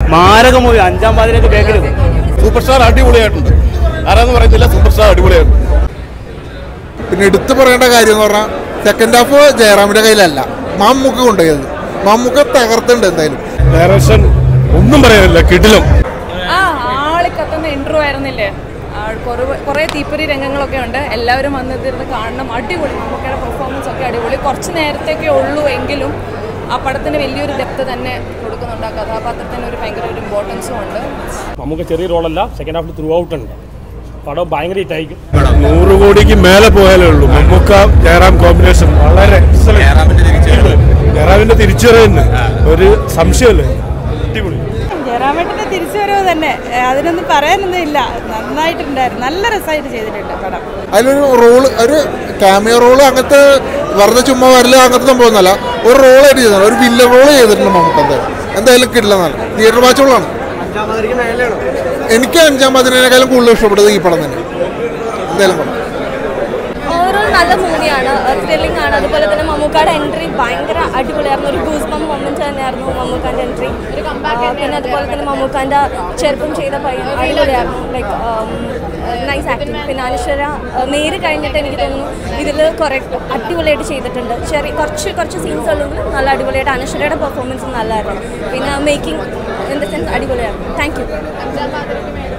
മാരക മൂവി അഞ്ചാം പാതിരക്ക് ബാക്കിൽ സൂപ്പർ സ്റ്റാർ അടിപൊളിയായിട്ടുണ്ട് ആരാന്ന് പറയുന്നില്ല സൂപ്പർ സ്റ്റാർ അടിപൊളിയായിട്ടുണ്ട് പിന്നെ എടുത്തു പറയേണ്ട കാര്യം എന്ന് പറഞ്ഞാൽ സെക്കൻഡ് ഹാഫ് ജയറാമിന്റെ കയ്യിലല്ല മമ്മൂക്ക് കൊണ്ടുപോയത് മമ്മൂക്ക തകർത്തുണ്ട് എന്തായാലും ഡയറക്ഷൻ ഒന്നും പറയാനില്ല കിടിലം ആ ആളി കത്തുന്ന ഇൻട്രോ ആയിരുന്നില്ലേ കുറേ തീപ്പൊരി രംഗങ്ങളൊക്കെ ഉണ്ട് എല്ലാവരും വന്നിരുന്ന് കാണണം അടിപൊളി നമുക്കയുടെ പെർഫോമൻസ് ഒക്കെ അടിപൊളി കുറച്ച് നേരത്തേക്കേ ഉള്ളൂ എങ്കിലും ആ പടത്തിന് വലിയൊരു ഡെപ്ത് തന്നെ കൊടുക്കുന്നുണ്ട് ആ കഥാപാത്രത്തിന് ഒരു ഭയങ്കര ഒരു ഇമ്പോർട്ടൻസും ഉണ്ട് നമുക്ക് ചെറിയ റോളല്ല സെക്കൻഡ് ഹാഫിൽ ത്രൂ ഔട്ട് ഉണ്ട് പടം ഭയങ്കര ഹിറ്റായിരിക്കും നൂറ് കോടിക്ക് മേലെ പോയാലേ ഉള്ളൂ മമ്മൂക്ക ജയറാം കോമ്പിനേഷൻ വളരെ ജയറാമിന്റെ തിരിച്ചുവരവിന് ഒരു സംശയമല്ലേ അടിപൊളി ജയറാമേട്ടൻ്റെ തിരിച്ചുവരവ് തന്നെ ഏ, അതിനൊന്നും പറയാനൊന്നും ഇല്ല നന്നായിട്ടുണ്ടായിരുന്നു നല്ല രസമായിട്ട് ചെയ്തിട്ടുണ്ട് പടം അതിലൊരു റോള് ഒരു ക്യാമിയോ റോള് അങ്ങനത്തെ വെറുതെ ചുമ്മാ വരല അങ്ങനത്തെ സംഭവമൊന്നുമല്ല ഒരു റോളായിട്ട് ചെയ്തിട്ടുണ്ട് ഒരു വില്ല റോള് ചെയ്തിട്ടുണ്ട് മമ്മൂക്ക എന്തായാലും എന്തായാലും കിട്ടില്ല എന്നാണ് തിയേറ്റർ വാച്ചുകളാണ് എനിക്ക് അഞ്ചാം പതിനേക്കാളും കൂടുതൽ ഇഷ്ടപ്പെട്ടത് ഈ പടം തന്നെ എന്തായാലും കൊള്ളാം ഓവറോൾ നല്ല മൂവിയാണ് ത്രില്ലിംഗ് ആണ് അതുപോലെ തന്നെ മമ്മൂക്കായുടെ എൻട്രി ഭയങ്കര അടിപൊളിയായിരുന്നു ഒരു ഗൂസ് ബം മൊമെന്റ് തന്നെയായിരുന്നു മമ്മൂക്കാന്റെ എൻട്രി പിന്നെ അതുപോലെ തന്നെ മമ്മൂക്കാന്റെ ചെറുപ്പം ചെയ്ത പയ്യൻ അടിപൊളിയായിരുന്നു ലൈക്ക് നൈസ് ആക്ടിങ് പിന്നെ അനശ്വര ആ, നേര് കഴിഞ്ഞിട്ട് എനിക്ക് തോന്നുന്നു ഇതിൽ കുറേ അടിപൊളിയായിട്ട് ചെയ്തിട്ടുണ്ട് ചെറിയ കുറച്ച് കുറച്ച് സീൻസ് ഉള്ളെങ്കിലും നല്ല അടിപൊളിയായിട്ട് അനശ്വരയുടെ പെർഫോമൻസ് നല്ലതായിരുന്നു പിന്നെ മേക്കിംഗ് ഇൻ ദ സെൻസ് അടിപൊളിയായിരുന്നു താങ്ക് യു